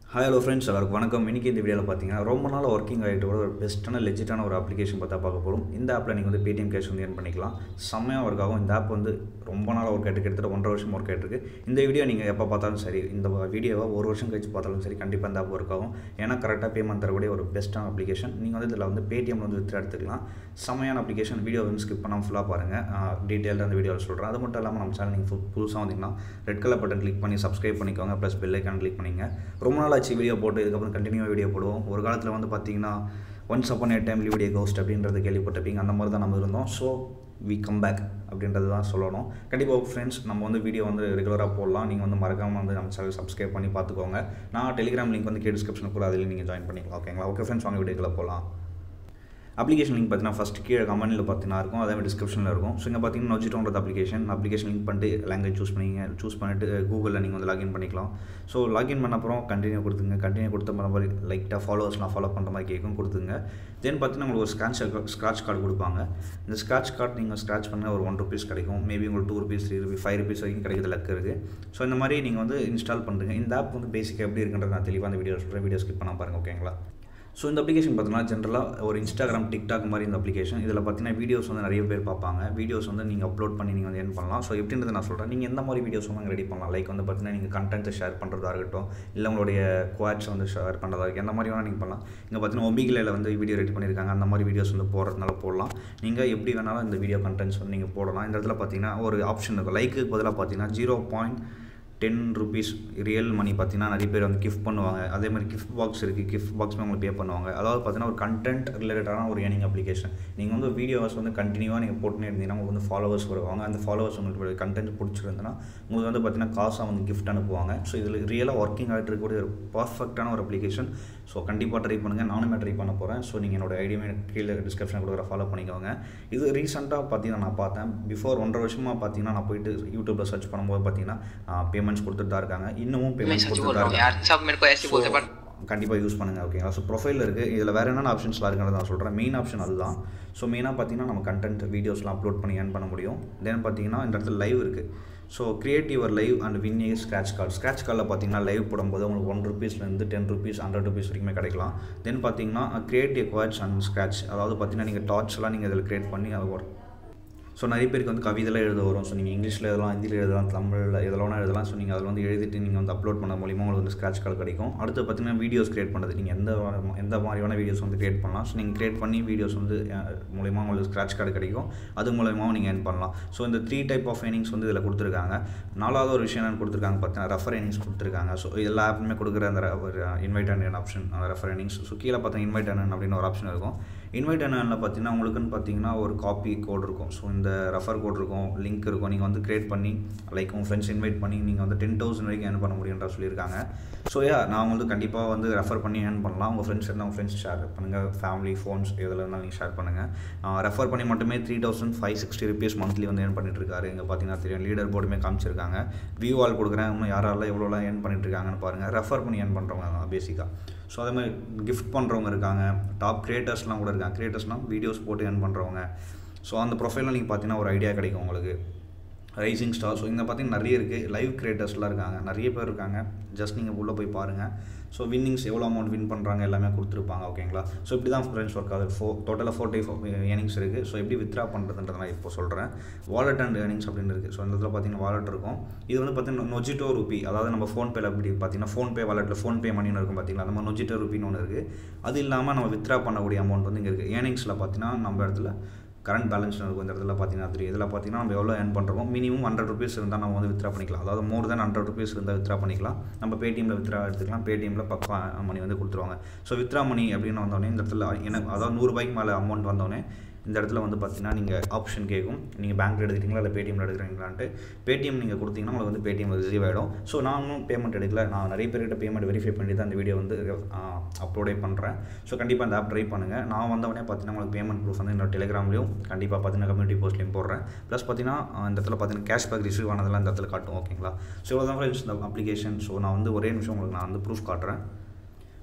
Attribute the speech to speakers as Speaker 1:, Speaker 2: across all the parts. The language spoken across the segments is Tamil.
Speaker 1: ஹாய் ஹலோ ஃப்ரெண்ட்ஸ் எல்லாருக்கும் வணக்கம் இன்றைக்கி இந்த வீடியோவில் பார்த்தீங்கன்னா ரொம்ப நாள் ஒர்க்கிங் ஆகிட்டு கூட ஒரு பெஸ்ட்டான லெஜிட்டான ஒரு அப்ளிகேஷன் பார்த்தா பார்க்க போகிறோம் இந்த ஆப்பில் நீங்கள் வந்து பேடிஎம் கேஷ் வந்து ஏர்ன் பண்ணிக்கலாம் செம்மையாக ஒர்க் ஆகும் இந்த ஆப் வந்து ரொம்ப நாள் ஒர்க் ஆகிட்டு கிட்டத்தட்ட ஒன்றரை வருஷம் ஒர்க் ஆகிட்டு இந்த வீடியோ நீங்கள் எப்போ பார்த்தாலும் சரி இந்த வீடியோவை ஒரு வருஷம் கழிச்சு பார்த்தாலும் சரி கண்டிப்பாக இந்த ஆப் ஒர்க் ஆகும் ஏன்னா கரெக்டாக பேமெண்ட் தரக்கூடிய ஒரு பெஸ்ட்டான அப்ளிகேஷன் நீங்கள் வந்து இதில் வந்து பேடிஎம் வந்து வித்து எடுத்துக்கலாம் செம்மையான அப்ளிகேஷன் வீடியோ வந்து ஸ்கிப் பண்ணாமல் ஃபுல்லாக பாருங்கள் டீட்டெயிலாக அந்த வீடியோவில் சொல்கிறேன் அது மட்டும் இல்லாமல் நம்ம சேனல் நீங்கள் புதுசாக வந்தீங்கன்னா ரெட் கலர் பட்டன் கிளிக் பண்ணி சப்ஸ்கிரைப் பண்ணிக்கோங்க ப்ளஸ் பெல் ஐக்கான் கிளிக் பண்ணிங்க ரொம்ப நாள் ஆச்சு வீடியோ போட்டு இதுக்கப்புறம் கண்டினியூவாக வீடியோ போடுவோம் ஒரு காலத்தில் வந்து பார்த்தீங்கன்னா ஒன்ஸ் அப்பன் ஏ டைம் வீடியோ கோஸ்ட் அப்படின்றது கேள்விப்பட்டிருப்பீங்க அந்த மாதிரி தான் நம்ம இருந்தோம் ஸோ வி கம் பேக் அப்படின்றது தான் சொல்லணும் கண்டிப்பாக ஃப்ரெண்ட்ஸ் நம்ம வந்து வீடியோ வந்து ரெகுலராக போடலாம் நீங்கள் வந்து மறக்காமல் வந்து நம்ம சேனல் சப்ஸ்கிரைப் பண்ணி பார்த்துக்கோங்க நான் டெலிகிராம் லிங்க் வந்து கே டிஸ்கிரிப்ஷன் கூட அதில் நீங்கள் ஜாயின் பண்ணிக்கலாம் ஓகேங்களா ஓகே ஃப்ரெண்ட்ஸ் வாங்க வீடியோக்குள்ளே போகலாம் அப்ளிகேஷன் லிங்க் பார்த்தீங்கன்னா ஃபஸ்ட் கீழே கமெண்ட்டில் பார்த்தீங்கன்னா இருக்கும் அதே மாதிரி டிஸ்கிரிப்ஷனில் இருக்கும் ஸோ இங்கே பார்த்தீங்கன்னா நொஜிட்டோன்றது அப்ளிகேஷன் அப்ளிகேஷன் லிங்க் பண்ணிட்டு லாங்குவேஜ் சூஸ் பண்ணிங்க சூஸ் பண்ணிட்டு கூகுளில் நீங்கள் வந்து லாகின் பண்ணிக்கலாம் ஸோ லாகின் பண்ண அப்புறம் கண்டினியூ கொடுத்துங்க கண்டினியூ கொடுத்த மாதிரி லைட்டாக ஃபாலோவர்ஸ்லாம் ஃபாலோ பண்ணுற மாதிரி கேட்கும் கொடுத்துங்க தென் பார்த்தீங்கன்னா உங்களுக்கு ஒரு ஸ்க்ராட்ச் ஸ்க்ராட்ச் கார்டு கொடுப்பாங்க இந்த ஸ்க்ராட்ச் கார்டு நீங்கள் ஸ்க்ராட்ச் பண்ண ஒரு ஒன் ருபீஸ் கிடைக்கும் மேபி உங்களுக்கு two rupees three rupees five rupees வரைக்கும் கிடைக்கிற லக் இருக்குது ஸோ இந்த மாதிரி நீங்கள் வந்து இன்ஸ்டால் பண்ணுறீங்க இந்த ஆப் வந்து பேசிக்காக எப்படி இருக்குன்றது நான் தெளிவாக அந்த வீடியோ சொல்கிறேன் வீடியோ ஸ்கிப் பண்ண பாருங்கள் ஓகேங்களா ஸோ இந்த அப்ளிகேஷன் பார்த்தீங்கன்னா ஜென்ரலாக ஒரு இன்ஸ்டாகிராம் டிக்டாக் மாதிரி இந்த அப்ளிகேஷன் இதில் பார்த்தீங்கன்னா வீடியோஸ் வந்து நிறைய பேர் பார்ப்பாங்க வீடியோஸ் வந்து நீங்கள் அப்லோட் பண்ணி நீங்கள் வந்து ஏன் பண்ணலாம் ஸோ எப்படின்றது நான் சொல்கிறேன் நீங்கள் எந்த மாதிரி வீடியோஸ் வந்து ரெடி பண்ணலாம் லைக் வந்து பார்த்தீங்கன்னா நீங்கள் கண்டென்ட்டை ஷேர் பண்ணுறதா இருக்கட்டும் இல்லை உங்களுடைய குவாட்ஸ் வந்து ஷேர் பண்ணுறதா இருக்கும் எந்த மாதிரி வேணால் நீங்கள் பண்ணலாம் இங்கே பார்த்தீங்கன்னா ஒபிகிலையில் வந்து வீடியோ ரெடி பண்ணியிருக்காங்க அந்த மாதிரி வீடியோஸ் வந்து போடுறதுனால போடலாம் நீங்கள் எப்படி வேணாலும் இந்த வீடியோ கண்டென்ட்ஸ் வந்து நீங்கள் போடலாம் இந்த இடத்துல பார்த்தீங்கன்னா ஒரு ஆப்ஷன் இருக்கும் லைக்கு பதிலாக பார்த்தீங்கன்னா zero point ten rupees real money பார்த்தீங்கன்னா நிறைய பேர் வந்து கிஃப்ட் பண்ணுவாங்க அதே மாதிரி கிஃப்ட் பாக்ஸ் இருக்குது கிஃப்ட் பாக்ஸுமே உங்களுக்கு பே பண்ணுவாங்க அதாவது பார்த்தீங்கன்னா ஒரு கண்டென்ட் ரிலேட்டடான ஒரு ஏர்னிங் அப்ளிகேஷன் நீங்கள் வந்து வீடியோஸ் வந்து கண்டினியூவாக நீங்கள் போட்டுனே இருந்தீங்கன்னா உங்களுக்கு வந்து ஃபாலோவர்ஸ் வருவாங்க அந்த ஃபாலோவர்ஸ் உங்களுக்கு கண்டென்ட் பிடிச்சிருந்ததுன்னா உங்களுக்கு வந்து பார்த்தீங்கன்னா காசாக வந்து கிஃப்ட் அனுப்புவாங்க ஸோ இதில் ரியலாக ஒர்க்கிங் ஆகிட்டு இருக்கக்கூடிய ஒரு பர்ஃபெக்டான ஒரு அப்ளிகேஷன் ஸோ கண்டிப்பாக ட்ரை பண்ணுங்கள் நானுமே ட்ரை பண்ண போகிறேன் ஸோ நீங்கள் என்னோட ஐடியாவே கீழே டிஸ்கிரிப்ஷன் கொடுக்குற ஃபாலோ பண்ணிக்கோங்க இது ரீசெண்டாக பார்த்தீங்கன்னா நான் பார்த்தேன் பிஃபோர் ஒன்றரை வருஷமாக பார்த்தீங்கன்னா நான் போயிட்டு யூடியூப்பில் சர்ச் பண்ணும்போது பார்த்தீங்கன்னா பேமெண்ட்ஸ் கொடுத்துட்டு தான் இருக்காங்க இன்னமும்
Speaker 2: मैं
Speaker 1: பேமெண்ட்
Speaker 2: सच
Speaker 1: கொடுத்துட்டு
Speaker 2: बोल
Speaker 1: தான்
Speaker 2: रहा हूँ
Speaker 1: இருக்காங்க
Speaker 2: यार सब मेरे को ऐसे बोलते बट
Speaker 1: கண்டிப்பாக யூஸ் பண்ணுங்கள் ஓகேங்களா ஸோ ப்ரொஃபைல் இருக்குது இதில் வேறு என்னென்ன ஆப்ஷன்ஸ்லாம் இருக்குன்னு நான் சொல்கிறேன் மெயின் ஆப்ஷன் அதுதான் ஸோ மெயினாக பார்த்தீங்கன்னா நம்ம கண்டென்ட் வீடியோஸ்லாம் அப்லோட் பண்ணி ஏர்ன் பண்ண முடியும் தென் பார்த்தீங்கன்னா இந்த இடத்துல லைவ் இருக்குது so create your live and win a scratch card scratch கார்டில் பார்த்தீங்கன்னா லைவ் போடும்போது உங்களுக்கு ஒன் ருபீஸ்லேருந்து டென் ருபீஸ் ஹண்ட்ரட் ருபீஸ் வரைக்குமே கிடைக்கலாம் தென் பார்த்தீங்கன்னா கிரியேட் ஏ குவாட்ச் அண்ட் ஸ்க்ராட்ச் அதாவது பார்த்தீங்கன்னா நீங்கள் டாட்ஸ்லாம் நீங்கள் இதில் கிரியேட் பண்ணி அதை ஒர்க் ஸோ நிறைய பேருக்கு வந்து கவிதைலாம் எழுத வரும் ஸோ நீங்கள் இங்கிலீஷில் எழுதலாம் ஹிந்தியில் எழுதலாம் தமிழில் எதெல்லாம் எழுதலாம் ஸோ நீங்கள் அதில் வந்து எழுதிட்டு நீங்கள் வந்து அப்லோட் பண்ண மூலியமாக உங்களுக்கு வந்து ஸ்க்ராட்ச் கார்டு கிடைக்கும் அடுத்து பார்த்தீங்கன்னா வீடியோஸ் கிரியேட் பண்ணுறது நீங்கள் எந்த வா- எந்த மாதிரியான வீடியோஸ் வந்து கிரியேட் பண்ணலாம் ஸோ நீங்கள் கிரியேட் பண்ணி வீடியோஸ் வந்து அஹ், மூலியமாக உங்களுக்கு ஸ்க்ராட்ச் கார்டு கிடைக்கும் அது மூலியமாக நீங்கள் ஏர்ன் பண்ணலாம் ஸோ இந்த த்ரீ டைப் ஆஃப் ஏர்னிங்ஸ் வந்து இதில் கொடுத்துருக்காங்க நாலாவது ஒரு விஷயம் என்னென்னு கொடுத்துருக்காங்க பார்த்தீங்கன்னா ரெஃபர் ஏர்னிங்ஸ் கொடுத்துருக்காங்க ஸோ எல்லா ஆப்புமே கொடுக்குற அந்த re- ஒரு இன்வைட் அண்ட் ஆப்ஷன் அந்த ரெஃபர் ஏர்னிங்ஸ் ஸோ கீழே பார்த்தீங்கன்னா இன்வைட் அண்ட் அப்படின்னு ஒரு ஆப்ஷன் இருக்கும் இன்வைட் அண்ணனில் பார்த்தீங்கன்னா உங்களுக்குன்னு பார்த்தீங்கன்னா ஒரு காப்பி கோட் இருக்கும் ஸோ இந்த ரெஃபர் கோட் இருக்கும் லிங்க் இருக்கும் நீங்கள் வந்து கிரியேட் பண்ணி லைக் உங்கள் ஃப்ரெண்ட்ஸ் இன்வைட் பண்ணி நீங்கள் வந்து டென் தௌசண்ட் வரைக்கும் ஏர்ன் பண்ண முடியுன்ற சொல்லியிருக்காங்க ஸோ யா நான் வந்து கண்டிப்பாக வந்து ரெஃபர் பண்ணி ஏர்ன் பண்ணலாம் உங்கள் ஃப்ரெண்ட்ஸ் இருந்தால் உங்கள் ஃப்ரெண்ட்ஸ் ஷேர் பண்ணுங்கள் ஃபேமிலி ஃபோன்ஸ் இதில் இருந்தாலும் நீங்கள் ஷேர் பண்ணுங்கள் ரெஃபர் பண்ணி மட்டுமே three thousand five sixty rupees monthly வந்து ஏர்ன் பண்ணிட்டு இருக்காரு இங்கே பார்த்தீங்கன்னா தெரியும் லீடர் போர்டுமே காமிச்சிருக்காங்க வியூ ஆல் கொடுக்குறேன் இன்னும் யாரெல்லாம் எவ்வளோலாம் ஏர்ன் பண்ணிட்டு இருக்காங்கன்னு பாருங்கள் ரெஃபர் பண்ணி ஏர்ன் பண்ணுறவங்க பேசிக்காக ஸோ அதே மாதிரி கிஃப்ட் பண்ணுறவங்க இருக்காங்க டாப் கிரியேட்டர்ஸ்லாம் கூட இருக்காங்க கிரியேட்டர்ஸ்னால் வீடியோஸ் போட்டு ஏர்ன் பண்ணுறவங்க ஸோ அந்த ப்ரொஃபைலில் நீங்கள் பார்த்தீங்கன்னா ஒரு ஐடியா கிடைக்கும் உங்களுக்கு ரைசிங் ஸ்டார் ஸோ இங்கே பார்த்தீங்கன்னா நிறைய இருக்குது லைவ் கிரியேட்டர்ஸ்லாம் இருக்காங்க நிறைய பேர் இருக்காங்க ஜஸ்ட் நீங்கள் உள்ளே போய் பாருங்கள் ஸோ வின்னிங்ஸ் எவ்வளோ அமௌண்ட் வின் பண்ணுறாங்க எல்லாமே கொடுத்துருப்பாங்க ஓகேங்களா ஸோ இப்படி தான் ஃப்ரெண்ட்ஸ் ஒர்க் ஆகுது ஃபோ டோட்டலாக ஃபோர் டைப் ஆஃப் ஏர்னிங்ஸ் இருக்குது ஸோ எப்படி வித்ரா பண்ணுறதுன்றத நான் இப்போ சொல்கிறேன் வாலெட் அண்ட் ஏர்னிங்ஸ் அப்படின்னு இருக்குது ஸோ இந்த இடத்துல பார்த்தீங்கன்னா வாலெட் இருக்கும் இது வந்து பார்த்தீங்கன்னா நொஜிட்டோ ரூபி அதாவது நம்ம ஃபோன்பேல அப்படி பார்த்தீங்கன்னா ஃபோன்பே வாலெட்டில் ஃபோன்பே மணின்னு இருக்கும் பார்த்தீங்களா நம்ம நொஜிட்டோ ரூபின்னு ஒன்று இருக்குது அது இல்லாமல் நம்ம வித்ரா பண்ணக்கூடிய அமௌண்ட் வந்து இங்கே இருக்குது ஏர்னிங்ஸில் பார்த்தீங்கன்னா நம்ம இடத்துல கரண்ட் பேலன்ஸ் இருக்கும் இந்த இடத்துல பார்த்தீங்கன்னா தெரியும் இதில் பார்த்தீங்கன்னா நம்ம எவ்வளோ ஏர்ன் பண்ணுறோமோ மினிமம் ஹண்ட்ரட் ருபீஸ் இருந்தால் நம்ம வந்து வித்ரா பண்ணிக்கலாம் அதாவது மோர் தென் ஹண்ட்ரட் ருபீஸ் இருந்தால் வித்ரா பண்ணிக்கலாம் நம்ம பேடிஎம்மில் வித்ரா எடுத்துக்கலாம் பேடிஎம்மில் பக்கம் மணி வந்து கொடுத்துருவாங்க ஸோ வித்ரா மணி அப்படின்னு வந்தோடனே இந்த இடத்துல எனக்கு அதாவது நூறுரூபாய்க்கு மேலே அமௌண்ட் வந்தோடனே இந்த இடத்துல வந்து பார்த்தீங்கன்னா நீங்கள் ஆப்ஷன் கேட்கும் நீங்கள் பேங்க்கில் எடுக்கிறீங்களா இல்லை பேடிஎம்மில் எடுக்கிறீங்களான்ட்டு பேடிஎம் நீங்கள் கொடுத்தீங்கன்னா உங்களுக்கு வந்து பேடிஎம் ரிசீவ் ஆகிடும் ஸோ நானும் பேமெண்ட் எடுக்கல நான் நிறைய பேர்கிட்ட பேமெண்ட் வெரிஃபை பண்ணி தான் அந்த வீடியோ வந்து அப்லோடே பண்ணுறேன் ஸோ கண்டிப்பாக அந்த ஆப் ட்ரை பண்ணுங்கள் நான் வந்தவொடனே பார்த்தீங்கன்னா உங்களுக்கு பேமெண்ட் ப்ரூஃப் வந்து என்னோட டெலிகிராம்லையும் கண்டிப்பாக பார்த்தீங்கன்னா கம்யூனிட்டி போஸ்ட்லையும் போடுறேன் ப்ளஸ் பார்த்தீங்கன்னா இந்த இடத்துல பார்த்தீங்கன்னா கேஷ்பேக் ரிசீவ் ஆனதெல்லாம் இந்த இடத்துல காட்டும் ஓகேங்களா ஸோ இவ்வளோ தான் ஃப்ரெண்ட்ஸ் இந்த அப்ளிகேஷன் ஸோ நான் வந்து ஒரே நிமிஷம் உங்களுக்கு நான் வந்து ப்ரூஃப் காட்டுறேன்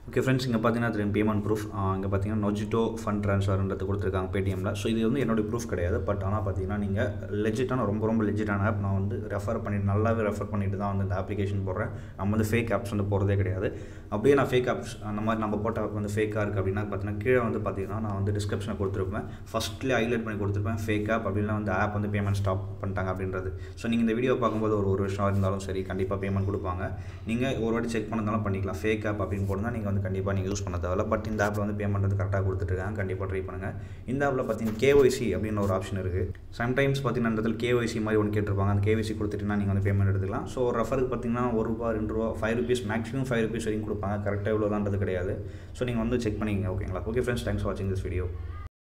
Speaker 1: ஓகே ஃப்ரெண்ட்ஸ் இங்கே பார்த்தீங்கன்னா தெரியும் பேமெண்ட் ப்ரூஃப் இங்கே பார்த்தீங்கன்னா நொஜிட்டோ ஃபண்ட் ட்ரான்ஸ்ஃபர்ன்றது கொடுத்துருக்காங்க பேடிஎம்மில் ஸோ இது வந்து என்னுடைய ப்ரூஃப் கிடையாது பட் ஆனால் பார்த்தீங்கன்னா நீங்கள் லெஜிட்டான ரொம்ப ரொம்ப லெஜிட்டான ஆப் நான் வந்து ரெஃபர் பண்ணிட்டு நல்லாவே ரெஃபர் பண்ணிட்டு தான் வந்து இந்த அப்ளிகேஷன் போடுறேன் நம்ம வந்து ஃபேக் ஆப்ஸ் வந்து போகிறதே கிடையாது அப்படியே நான் ஃபேக் ஆப்ஸ் அந்த மாதிரி நம்ம போட்ட ஆப் வந்து ஃபேக்காக இருக்குது அப்படின்னா பார்த்தீங்கன்னா கீழே வந்து பார்த்தீங்கன்னா நான் வந்து டிஸ்கிரிப்ஷனில் கொடுத்துருப்பேன் ஃபஸ்ட்லேயே ஹைலைட் பண்ணி கொடுத்துருப்பேன் ஃபேக் ஆப் அப்படின்னா வந்து ஆப் வந்து பேமெண்ட் ஸ்டாப் பண்ணிட்டாங்க அப்படின்றது ஸோ நீங்கள் இந்த வீடியோ பார்க்கும்போது ஒரு ஒரு வருஷம் இருந்தாலும் சரி கண்டிப்பாக பேமெண்ட் கொடுப்பாங்க நீங்கள் ஒரு வாட்டி செக் பண்ணதாலும் பண்ணிக்கலாம் ஃபேக் ஆப் அப்படின்னு போனால் நீங்கள் வந்து கண்டிப்பாக நீங்கள் யூஸ் பண்ண தேவையில்ல பட் இந்த ஆப்பில் வந்து பேமெண்ட் வந்து கரெக்டாக கொடுத்துட்ருக்காங்க கண்டிப்பாக ட்ரை பண்ணுங்கள் இந்த ஆப்பில் பார்த்தீங்கன்னா கேஒய்சி அப்படின்னு ஒரு ஆப்ஷன் இருக்குது சம்டைம்ஸ் பார்த்தீங்கன்னா இந்த இடத்துல கேஒய்சி மாதிரி ஒன்று கேட்டிருப்பாங்க அந்த கேஒய்சி கொடுத்துட்டுனா நீங்கள் வந்து பேமெண்ட் எடுத்துக்கலாம் ஸோ ரெஃபருக்கு பார்த்தீங்கன்னா ஒரு ரூபா ரெண்டு ரூபா five rupees maximum five rupees வரைக்கும் கொடுப்பாங்க கரெக்டாக இவ்வளோதான்றது கிடையாது ஸோ நீங்கள் வந்து செக் பண்ணிங்க ஓகேங்களா ஓகே ஃப்ரெண்ட்ஸ் தேங்க்ஸ் ஃபார் வாட்சிங் திஸ் வீடியோ